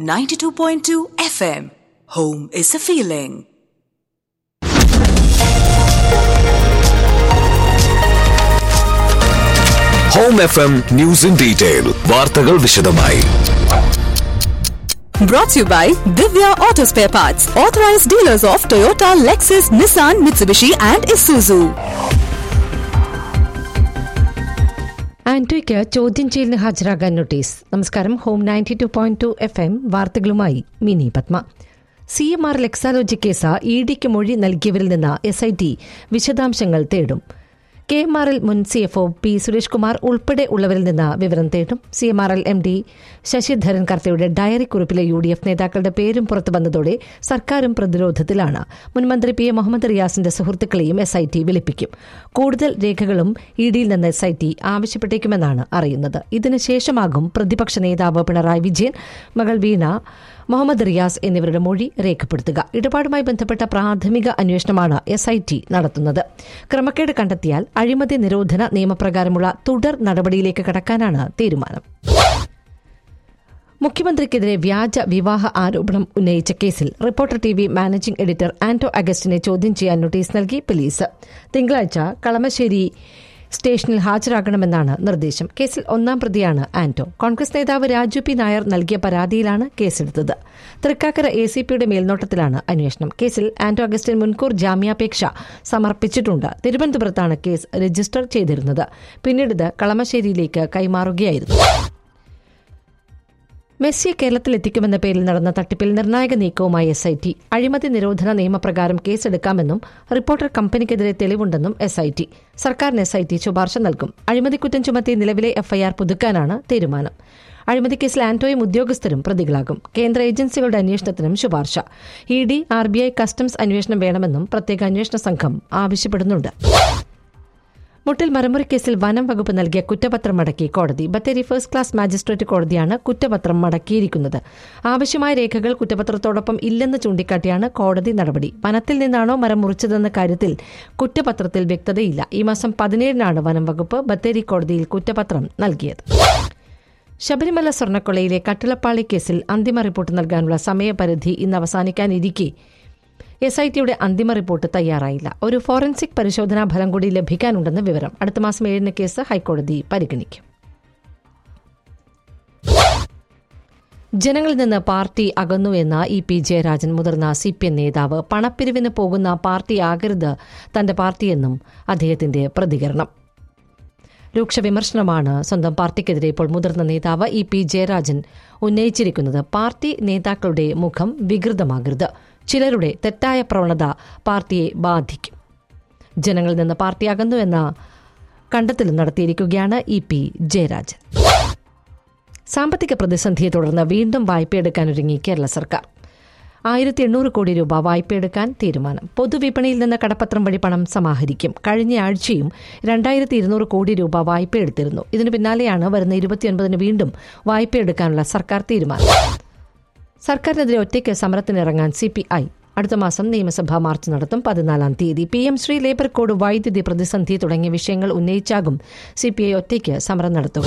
92.2 FM. Home is a feeling. Home F M news in detail വാർത്തകൾ വിശദമായി Brought to you by Divya Auto Spare Parts, authorized dealers of Toyota, Lexus, Nissan, Mitsubishi, and Isuzu. ആന്റോയ്ക്ക് ചോദ്യം ചെയ്യലിന് ഹാജരാകാൻ notice നമസ്കാരം home ninety two point two F M വാർത്തകളുമായി mini Padma C M R Exalogic case E ഡിക്ക് മൊഴി നൽകിയവരിൽ നിന്ന് S I T വിശദാംശങ്ങൾ തേടും കെ എം ആർ എൽ മുൻ C F O P Suresh Kumar ഉൾപ്പെടെ ഉള്ളവരിൽ നിന്ന് വിവരം തേടും C M R L M D Sasidharan കർത്തയുടെ diary കുറിപ്പിലെ U D F നേതാക്കളുടെ പേരും പുറത്തു വന്നതോടെ സർക്കാരും പ്രതിരോധത്തിലാണ് മുൻമന്ത്രി പി എ മുഹമ്മദ് റിയാസിന്റെ സുഹൃത്തുക്കളെയും എസ് ഐ ടി വിളിപ്പിക്കും കൂടുതൽ രേഖകളും ഇ ഡിയിൽ നിന്ന് എസ് ഐ ടി ആവശ്യപ്പെട്ടേക്കുമെന്നാണ് അറിയുന്നത് ഇതിനുശേഷമാകും പ്രതിപക്ഷ നേതാവ് പിണറായി വിജയൻ മകൾ വീണ മുഹമ്മദ് റിയാസ് എന്നിവരുടെ മൊഴി രേഖപ്പെടുത്തുക ഇടപാടുമായി ബന്ധപ്പെട്ട പ്രാഥമിക അന്വേഷണമാണ് എസ് ഐ ടി നടത്തുന്നത് ക്രമക്കേട് കണ്ടെത്തിയാൽ അഴിമതി നിരോധന നിയമപ്രകാരമുള്ള തുടർ നടപടിയിലേക്ക് കടക്കാനാണ് തീരുമാനം മുഖ്യമന്ത്രിക്കെതിരെ വ്യാജ വിവാഹ ആരോപണം ഉന്നയിച്ച കേസിൽ reporter T V managing editor Anto അഗസ്റ്റിനെ ചോദ്യം ചെയ്യാൻ നോട്ടീസ് നൽകി പോലീസ് തിങ്കളാഴ്ച കളമശ്ശേരി സ്റ്റേഷനിൽ ഹാജരാകണമെന്നാണ് നിർദ്ദേശം കേസിൽ ഒന്നാം പ്രതിയാണ് ആന്റോ കോൺഗ്രസ് നേതാവ് രാജു പി നായർ നൽകിയ പരാതിയിലാണ് കേസെടുത്തത് തൃക്കാക്കര എ സി പിയുടെ മേൽനോട്ടത്തിലാണ് അന്വേഷണം കേസിൽ ആന്റോ അഗസ്റ്റിൻ മുൻകൂർ ജാമ്യാപേക്ഷ സമർപ്പിച്ചിട്ടുണ്ട് തിരുവനന്തപുരത്താണ് കേസ് രജിസ്റ്റർ ചെയ്തിരുന്നത് പിന്നീട് ഇത് കളമശ്ശേരിയിലേക്ക് കൈമാറുകയായിരുന്നു മെസ്സിയെ കേരളത്തിലെത്തിക്കുമെന്ന പേരിൽ നടന്ന തട്ടിപ്പിൽ നിർണായക നീക്കവുമായി എസ് ഐ ടി അഴിമതി നിരോധന നിയമപ്രകാരം കേസെടുക്കാമെന്നും റിപ്പോർട്ടർ കമ്പനിക്കെതിരെ തെളിവുണ്ടെന്നും എസ് ഐ ടി സർക്കാരിന് എസ് ഐ ടി ശുപാർശ നൽകും അഴിമതിക്കുറ്റം ചുമത്തി നിലവിലെ എഫ്ഐആർ പുതുക്കാനാണ് തീരുമാനം അഴിമതി കേസിൽ ആന്റോയും ഉദ്യോഗസ്ഥരും പ്രതികളാകും കേന്ദ്ര ഏജൻസികളുടെ അന്വേഷണത്തിനും ശുപാർശ E D R B I customs അന്വേഷണം വേണമെന്നും പ്രത്യേക അന്വേഷണ സംഘം ആവശ്യപ്പെടുന്നുണ്ട് മുട്ടിൽ മരമുറി കേസിൽ വനം വകുപ്പ് നൽകിയ കുറ്റപത്രം മടക്കി കോടതി ബത്തേരി ഫസ്റ്റ് ക്ലാസ് മാജിസ്ട്രേറ്റ് കോടതിയാണ് കുറ്റപത്രം മടക്കിയിരിക്കുന്നത് ആവശ്യമായ രേഖകൾ കുറ്റപത്രത്തോടൊപ്പം ഇല്ലെന്ന് ചൂണ്ടിക്കാട്ടിയാണ് കോടതി നടപടി വനത്തിൽ നിന്നാണോ മരം മുറിച്ചതെന്ന കാര്യത്തിൽ കുറ്റപത്രത്തിൽ വ്യക്തതയില്ല ഈ മാസം പതിനേഴിനാണ് വനം വകുപ്പ് ബത്തേരി കോടതിയിൽ കുറ്റപത്രം നൽകിയത് ശബരിമല സ്വർണ്ണക്കൊള്ളയിലെ കട്ടിളപ്പാളി കേസിൽ അന്തിമ റിപ്പോർട്ട് നൽകാനുള്ള സമയപരിധി ഇന്ന് അവസാനിക്കാനിരിക്കെ എസ് ഐ ടിയുടെ അന്തിമ റിപ്പോർട്ട് തയ്യാറായില്ല ഒരു ഫോറൻസിക് പരിശോധനാ ഫലം കൂടി ലഭിക്കാനുണ്ടെന്ന് വിവരം അടുത്ത മാസം ഏഴിന് കേസ് ഹൈക്കോടതി പരിഗണിക്കും ജനങ്ങളിൽ നിന്ന് പാർട്ടി അകന്നു എന്ന ഇ പി ജയരാജൻ മുതിർന്ന സി പി എം നേതാവ് പണപ്പിരിവിന് പോകുന്ന പാർട്ടിയാകരുത് തന്റെ പാർട്ടിയെന്നും അദ്ദേഹത്തിന്റെ പ്രതികരണം രൂക്ഷ വിമർശനമാണ് സ്വന്തം പാർട്ടിക്കെതിരെ ഇപ്പോൾ മുതിർന്ന നേതാവ് ഇ പി ജയരാജൻ ഉന്നയിച്ചിരിക്കുന്നത് പാർട്ടി നേതാക്കളുടെ മുഖം വികൃതമാകരുത് ചിലരുടെ തെറ്റായ പ്രവണത പാർട്ടിയെ ബാധിക്കും ജനങ്ങളിൽ നിന്ന് പാർട്ടി അകന്നു എന്ന കണ്ടെത്തലും നടത്തിയിരിക്കുകയാണ് ഇ പി ജയരാജൻ സാമ്പത്തിക പ്രതിസന്ധിയെ തുടർന്ന് വീണ്ടും വായ്പയെടുക്കാനൊരുങ്ങി കേരള സർക്കാർ ആയിരത്തി എണ്ണൂറ് കോടി രൂപ വായ്പയെടുക്കാൻ തീരുമാനം പൊതുവിപണിയിൽ നിന്ന് കടപ്പത്രം വഴി പണം സമാഹരിക്കും കഴിഞ്ഞ ആഴ്ചയും രണ്ടായിരത്തി ഇരുന്നൂറ് കോടി രൂപ വായ്പയെടുത്തിരുന്നു ഇതിനു പിന്നാലെയാണ് വരുന്ന ഇരുപത്തിയൊൻപതിന് വീണ്ടും വായ്പയെടുക്കാനുള്ള സർക്കാർ തീരുമാനം സർക്കാരിനെതിരെ ഒറ്റയ്ക്ക് സമരത്തിനിറങ്ങാൻ സി പി ഐ അടുത്ത മാസം നിയമസഭാ മാർച്ച് നടത്തും പതിനാലാം തീയതി P M Shri labour code വൈദ്യുതി പ്രതിസന്ധി തുടങ്ങിയ വിഷയങ്ങൾ ഉന്നയിച്ചാകും സി പി ഐ ഒറ്റയ്ക്ക് സമരം നടത്തുക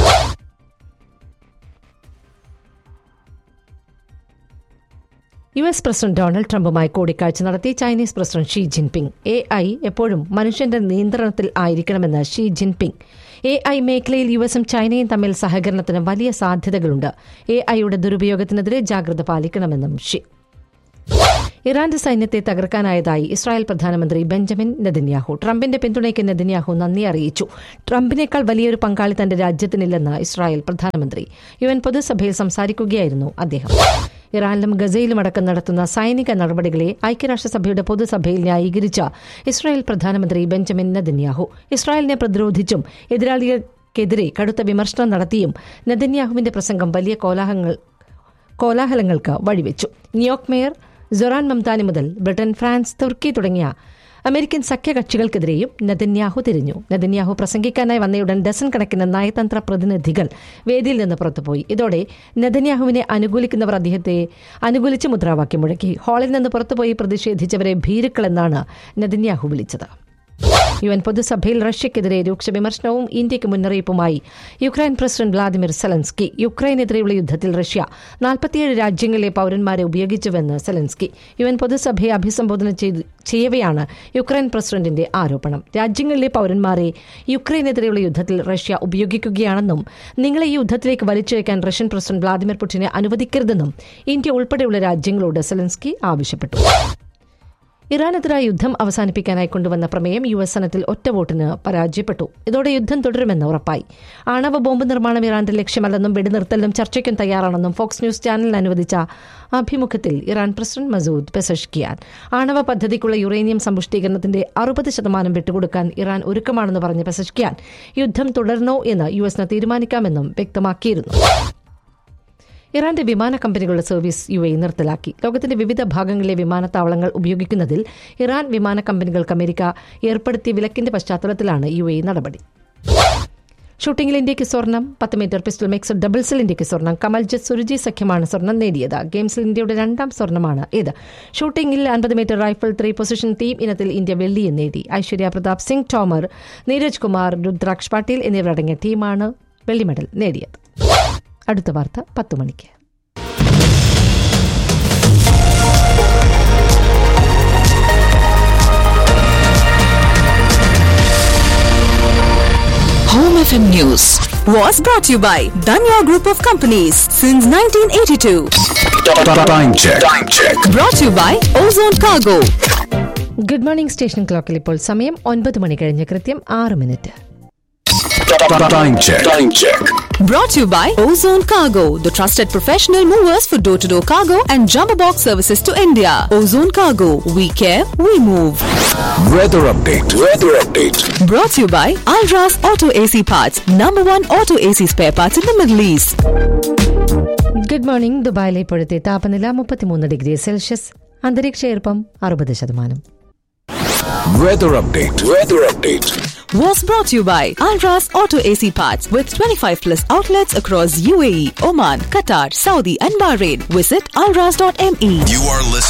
യു എസ് പ്രസിഡന്റ് ഡൊണാൾഡ് ട്രംപുമായി കൂടിക്കാഴ്ച നടത്തി Chinese president Xi Jinping A I എപ്പോഴും മനുഷ്യന്റെ നിയന്ത്രണത്തിൽ ആയിരിക്കണമെന്ന് ഷീ ജിൻപിങ് എ ഐ മേഖലയിൽ യു എസും ചൈനയും തമ്മിൽ സഹകരണത്തിന് വലിയ സാധ്യതകളുണ്ട് എ ഐയുടെ ദുരുപയോഗത്തിനെതിരെ ജാഗ്രത പാലിക്കണമെന്നും ഷീ ഇറാന്റെ സൈന്യത്തെ തകർക്കാനായതായി ഇസ്രായേൽ പ്രധാനമന്ത്രി ബെഞ്ചമിൻ നെതന്യാഹു ട്രംപിന്റെ പിന്തുണയ്ക്ക് നെതന്യാഹു നന്ദി അറിയിച്ചു ട്രംപിനേക്കാൾ വലിയൊരു പങ്കാളി തന്റെ രാജ്യത്തിനില്ലെന്ന് ഇസ്രായേൽ പ്രധാനമന്ത്രി യു എൻ പൊതുസഭയിൽ സംസാരിക്കുകയായിരുന്നു അദ്ദേഹം ഇറാനിലും ഗസയിലും അടക്കം നടത്തുന്ന സൈനിക നടപടികളെ ഐക്യരാഷ്ട്രസഭയുടെ പൊതുസഭയിൽ ന്യായീകരിച്ച ഇസ്രായേൽ പ്രധാനമന്ത്രി ബെഞ്ചമിൻ നെതന്യാഹു ഇസ്രായേലിനെ പ്രതിരോധിച്ചും എതിരാളികൾക്കെതിരെ കടുത്ത വിമർശനം നടത്തിയും നെതന്യാഹുവിന്റെ പ്രസംഗം വലിയ കോലാഹലങ്ങൾ കോലാഹലങ്ങൾക്ക് വഴിവെച്ചു ന്യൂയോർക്ക് മേയർ ജൊറാൻ മംതാനി മുതൽ ബ്രിട്ടൻ ഫ്രാൻസ് തുർക്കി തുടങ്ങിയ അമേരിക്കൻ സഖ്യകക്ഷികൾക്കെതിരെയും നെതന്യാഹു തിരിഞ്ഞു നെതന്യാഹു പ്രസംഗിക്കാനായി വന്നയുടൻ ഡസൻ കണക്കിന് നയതന്ത്ര പ്രതിനിധികൾ വേദിയിൽ നിന്ന് പുറത്തുപോയി ഇതോടെ നെതന്യാഹുവിനെ അനുകൂലിക്കുന്നവർ അദ്ദേഹത്തെ അനുകൂലിച്ച് മുദ്രാവാക്യം മുഴക്കി ഹാളിൽ നിന്ന് പുറത്തുപോയി പ്രതിഷേധിച്ചവരെ ഭീരുക്കളെന്നാണ് നെതന്യാഹു വിളിച്ചത് യു എൻ പൊതുസഭയിൽ റഷ്യക്കെതിരെ രൂക്ഷ വിമർശനവും ഇന്ത്യക്ക് മുന്നറിയിപ്പുമായി യുക്രൈൻ പ്രസിഡന്റ് വ്ളാദിമിർ സെലൻസ്കി യുക്രൈനെതിരെയുള്ള യുദ്ധത്തിൽ റഷ്യ നാൽപ്പത്തിയേഴ് രാജ്യങ്ങളിലെ പൌരന്മാരെ ഉപയോഗിച്ചുവെന്ന് സെലൻസ്കി യു എൻ പൊതുസഭയെ അഭിസംബോധന ചെയ്തു ചെയ്യവെയാണ് യുക്രൈൻ പ്രസിഡന്റിന്റെ ആരോപണം രാജ്യങ്ങളിലെ പൌരന്മാരെ യുക്രൈനെതിരെയുള്ള യുദ്ധത്തിൽ റഷ്യ ഉപയോഗിക്കുകയാണെന്നും നിങ്ങളെ ഈ യുദ്ധത്തിലേക്ക് വലിച്ചിഴക്കാൻ റഷ്യൻ പ്രസിഡന്റ് വ്ളാദിമിർ പുടിനെ അനുവദിക്കരുതെന്നും ഇന്ത്യ ഉൾപ്പെടെയുള്ള രാജ്യങ്ങളോട് സെലൻസ്കി ആവശ്യപ്പെട്ടു ഇറാനെതിരായ യുദ്ധം അവസാനിപ്പിക്കാനായി കൊണ്ടുവന്ന പ്രമേയം യു എസ് സെനറ്റിൽ ഒറ്റ വോട്ടിന് പരാജയപ്പെട്ടു ഇതോടെ യുദ്ധം തുടരുമെന്ന് ഉറപ്പായി ആണവ ബോംബ് നിർമ്മാണം ഇറാന്റെ ലക്ഷ്യമല്ലെന്നും വെടിനിർത്തലിനും ചർച്ചയ്ക്കും തയ്യാറാണെന്നും ഫോക്സ് ന്യൂസ് ചാനലിന് അനുവദിച്ച അഭിമുഖത്തിൽ ഇറാൻ പ്രസിഡന്റ് മസൂദ് പെസഷ്കിയാൻ ആണവ പദ്ധതിക്കുള്ള യുറേനിയം സമ്പുഷ്ടീകരണത്തിന്റെ അറുപത് ശതമാനം വിട്ടുകൊടുക്കാൻ ഇറാൻ ഒരുക്കമാണെന്ന് പറഞ്ഞ പെസഷ്കിയാൻ യുദ്ധം തുടരണോ എന്ന് യു എസിന് തീരുമാനിക്കാമെന്നും വ്യക്തമാക്കിയിരുന്നു ഇറാന്റെ വിമാന കമ്പനികളുടെ സർവീസ് യു എ നിർത്തലാക്കി ലോകത്തിന്റെ വിവിധ ഭാഗങ്ങളിലെ വിമാനത്താവളങ്ങൾ ഉപയോഗിക്കുന്നതിൽ ഇറാൻ വിമാന കമ്പനികൾക്ക് അമേരിക്ക ഏർപ്പെടുത്തിയ വിലക്കിന്റെ പശ്ചാത്തലത്തിലാണ് യു എ നടപടി ഷൂട്ടിംഗിൽ ഇന്ത്യയ്ക്ക് സ്വർണം പത്ത് മീറ്റർ പിസ്റ്റൾ മിക്സ് ഡബിൾസിൽ ഇന്ത്യയ്ക്ക് സ്വർണം കമൽജിത്ത് സുരുജി സഖ്യമാണ് സ്വർണം നേടിയത് ഗെയിംസിൽ ഇന്ത്യയുടെ രണ്ടാം സ്വർണമാണ് ഇത് ഷൂട്ടിംഗിൽ അൻപത് metre rifle three position team ഇനത്തിൽ ഇന്ത്യ വെള്ളിയും നേടി ഐശ്വര്യ പ്രതാപ് സിംഗ് ടോമർ നീരജ് കുമാർ രുദ്രാക്ഷ് പാട്ടീൽ എന്നിവരടങ്ങിയ ടീമാണ് വെള്ളി മെഡൽ നേടിയത് അടുത്ത വാർത്ത പത്ത് മണിക്ക് Home FM News was brought to you by Danya Group of Companies since 1982. Time check. Time check. Brought to you by Ozone Cargo. Good morning station ക്ലോക്കിൽ ഇപ്പോൾ സമയം ഒൻപത് മണി കഴിഞ്ഞ് കൃത്യം ആറ് minute Time check. Time check. Brought to you by Ozone Cargo, the trusted professional movers for door to door cargo and jumbo box services to India. Ozone Cargo, we care, we move. Weather update. Weather update. Brought to you by Alras Auto AC Parts, number one auto AC spare parts in the Middle East. Good morning ദുബായിലെ ഇപ്പോഴത്തെ താപനില മുപ്പത്തിമൂന്ന് degree Celsius അന്തരീക്ഷ ഈർപ്പം അറുപത് ശതമാനം Weather update. Weather update. Was brought to you by Alras Auto AC Parts with 25 plus outlets across UAE, Oman, Qatar, Saudi, and Bahrain. Visit alras.me. You are listening.